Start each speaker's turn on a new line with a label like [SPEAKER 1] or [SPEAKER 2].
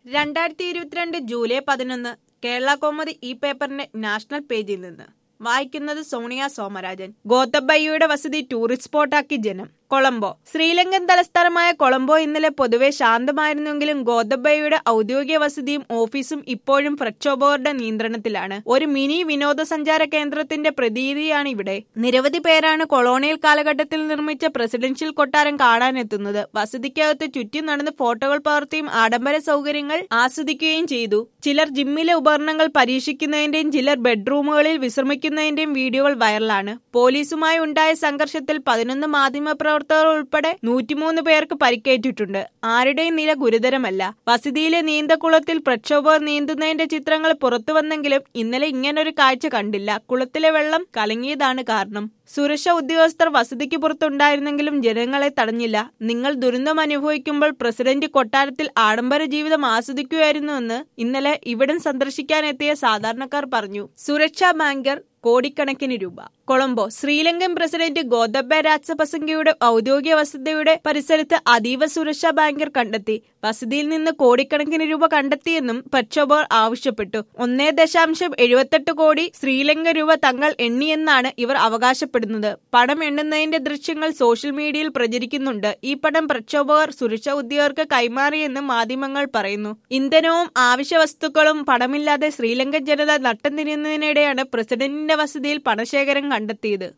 [SPEAKER 1] രണ്ടായിരത്തി ഇരുപത്തിരണ്ട് ജൂലൈ പതിനൊന്ന് കേരള കോമതി ഈ പേപ്പറിന്റെ നാഷണൽ പേജിൽ നിന്ന് വായിക്കുന്നത് സോണിയ സോമരാജൻ ഗോത്തബയ്യയുടെ വസതി ടൂറിസ്റ്റ് സ്പോട്ടാക്കി ജനം കൊളംബോ ശ്രീലങ്കൻ തലസ്ഥാനമായ കൊളംബോ ഇന്നലെ പൊതുവെ ശാന്തമായിരുന്നെങ്കിലും ഗോതബയ്യയുടെ ഔദ്യോഗിക വസതിയും ഓഫീസും ഇപ്പോഴും പ്രക്ഷോഭകരുടെ നിയന്ത്രണത്തിലാണ് ഒരു മിനി വിനോദസഞ്ചാര കേന്ദ്രത്തിന്റെ പ്രതീതിയാണ് ഇവിടെ നിരവധി പേരാണ് കൊളോണിയൽ കാലഘട്ടത്തിൽ നിർമ്മിച്ച പ്രസിഡൻഷ്യൽ കൊട്ടാരം കാണാനെത്തുന്നത് വസതിക്കകത്ത് ചുറ്റി നടന്ന് ഫോട്ടോകൾ പകർത്തിയും ആഡംബര സൗകര്യങ്ങൾ ആസ്വദിക്കുകയും ചെയ്തു ചിലർ ജിമ്മിലെ ഉപകരണങ്ങൾ പരീക്ഷിക്കുന്നതിന്റെയും ചിലർ ബെഡ്റൂമുകളിൽ വിശ്രമിക്കുന്നതിന്റെയും വീഡിയോകൾ വൈറലാണ് പോലീസുമായി ഉണ്ടായ സംഘർഷത്തിൽ പതിനൊന്ന് മാധ്യമ പ്രവർത്തകർ ഉൾപ്പെടെ നൂറ്റിമൂന്ന് പേർക്ക് പരിക്കേറ്റിട്ടുണ്ട് ആരുടെയും നില ഗുരുതരമല്ല വസതിയിലെ നീന്തക്കുളത്തിൽ പ്രക്ഷോഭകർ നീന്തുന്നതിന്റെ ചിത്രങ്ങൾ പുറത്തു വന്നെങ്കിലും ഇന്നലെ ഇങ്ങനൊരു കാഴ്ച കണ്ടില്ല കുളത്തിലെ വെള്ളം കലങ്ങിയതാണ് കാരണം സുരക്ഷാ ഉദ്യോഗസ്ഥർ വസതിക്ക് പുറത്തുണ്ടായിരുന്നെങ്കിലും ജനങ്ങളെ തടഞ്ഞില്ല നിങ്ങൾ ദുരന്തം അനുഭവിക്കുമ്പോൾ പ്രസിഡന്റ് കൊട്ടാരത്തിൽ ആഡംബര ജീവിതം ആസ്വദിക്കുകയായിരുന്നുവെന്ന് ഇന്നലെ ഇവിടം സന്ദർശിക്കാനെത്തിയ സാധാരണക്കാർ പറഞ്ഞു സുരക്ഷാ ബാങ്കർ കോടിക്കണക്കിന് രൂപ കൊളംബോ ശ്രീലങ്കൻ പ്രസിഡന്റ് ഗോതബ രാജപസംഗയുടെ ഔദ്യോഗിക വസതിയുടെ പരിസരത്ത് അതീവ സുരക്ഷാ ബാങ്കർ കണ്ടെത്തി വസതിയിൽ നിന്ന് കോടിക്കണക്കിന് രൂപ കണ്ടെത്തിയെന്നും പ്രക്ഷോഭകർ ആവശ്യപ്പെട്ടു ഒന്നേ ദശാംശം എഴുപത്തെട്ട് കോടി ശ്രീലങ്ക രൂപ തങ്ങൾ എണ്ണിയെന്നാണ് ഇവർ അവകാശപ്പെടുന്നത് പണം എണ്ണുന്നതിന്റെ ദൃശ്യങ്ങൾ സോഷ്യൽ മീഡിയയിൽ പ്രചരിക്കുന്നുണ്ട് ഈ പണം പ്രക്ഷോഭകർ സുരക്ഷാ ഉദ്യോഗർക്ക് കൈമാറിയെന്ന് മാധ്യമങ്ങൾ പറയുന്നു ഇന്ധനവും ആവശ്യ വസ്തുക്കളും പണമില്ലാതെ ശ്രീലങ്കൻ ജനത നട്ടം തിരിയുന്നതിനിടെയാണ് പ്രസിഡന്റിന്റെ വസതിയിൽ പണശേഖരം കണ്ടെത്തിയത്